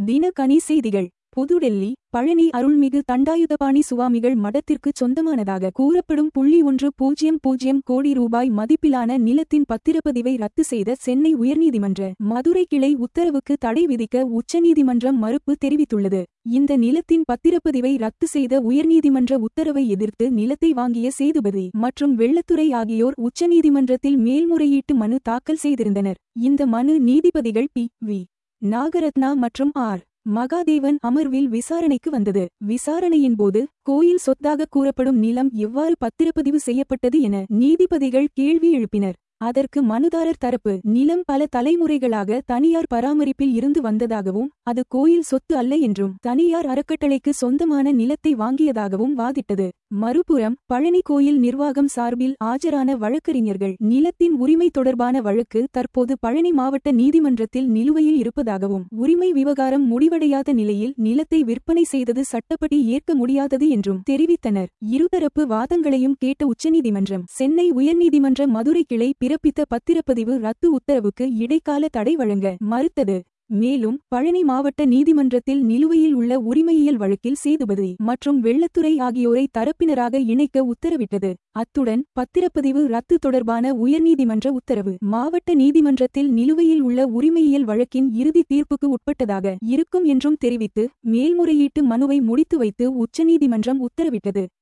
தினகனி செய்திகள் புதுடெல்லி பழனி அருள்மிகு தண்டாயுதபாணி சுவாமிகள் மடத்திற்கு சொந்தமானதாக கூறப்படும் புள்ளி ஒன்று பூஜ்ஜியம் பூஜ்ஜியம் கோடி ரூபாய் மதிப்பிலான நிலத்தின் பத்திரப்பதிவை ரத்து செய்த சென்னை உயர்நீதிமன்ற மதுரை கிளை உத்தரவுக்கு தடை விதிக்க உச்சநீதிமன்றம் மறுப்பு தெரிவித்துள்ளது இந்த நிலத்தின் பத்திரப்பதிவை ரத்து செய்த உயர்நீதிமன்ற உத்தரவை எதிர்த்து நிலத்தை வாங்கிய சேதுபதி மற்றும் வெள்ளத்துறை ஆகியோர் உச்சநீதிமன்றத்தில் மேல்முறையீட்டு மனு தாக்கல் செய்திருந்தனர் இந்த மனு நீதிபதிகள் பி வி நாகரத்னா மற்றும் ஆர் மகாதேவன் அமர்வில் விசாரணைக்கு வந்தது விசாரணையின் போது கோயில் சொத்தாக கூறப்படும் நிலம் எவ்வாறு பத்திரப்பதிவு செய்யப்பட்டது என நீதிபதிகள் கேள்வி எழுப்பினர் அதற்கு மனுதாரர் தரப்பு நிலம் பல தலைமுறைகளாக தனியார் பராமரிப்பில் இருந்து வந்ததாகவும் அது கோயில் சொத்து அல்ல என்றும் தனியார் அறக்கட்டளைக்கு சொந்தமான நிலத்தை வாங்கியதாகவும் வாதிட்டது மறுபுறம் பழனி கோயில் நிர்வாகம் சார்பில் ஆஜரான வழக்கறிஞர்கள் நிலத்தின் உரிமை தொடர்பான வழக்கு தற்போது பழனி மாவட்ட நீதிமன்றத்தில் நிலுவையில் இருப்பதாகவும் உரிமை விவகாரம் முடிவடையாத நிலையில் நிலத்தை விற்பனை செய்தது சட்டப்படி ஏற்க முடியாதது என்றும் தெரிவித்தனர் இருதரப்பு வாதங்களையும் கேட்ட உச்சநீதிமன்றம் சென்னை உயர்நீதிமன்ற மதுரை கிளை பிறப்பித்த பத்திரப்பதிவு ரத்து உத்தரவுக்கு இடைக்கால தடை வழங்க மறுத்தது மேலும் பழனி மாவட்ட நீதிமன்றத்தில் நிலுவையில் உள்ள உரிமையியல் வழக்கில் சேதுபதி மற்றும் வெள்ளத்துறை ஆகியோரை தரப்பினராக இணைக்க உத்தரவிட்டது அத்துடன் பத்திரப்பதிவு ரத்து தொடர்பான உயர்நீதிமன்ற உத்தரவு மாவட்ட நீதிமன்றத்தில் நிலுவையில் உள்ள உரிமையியல் வழக்கின் இறுதி தீர்ப்புக்கு உட்பட்டதாக இருக்கும் என்றும் தெரிவித்து மேல்முறையீட்டு மனுவை முடித்து வைத்து உச்சநீதிமன்றம் உத்தரவிட்டது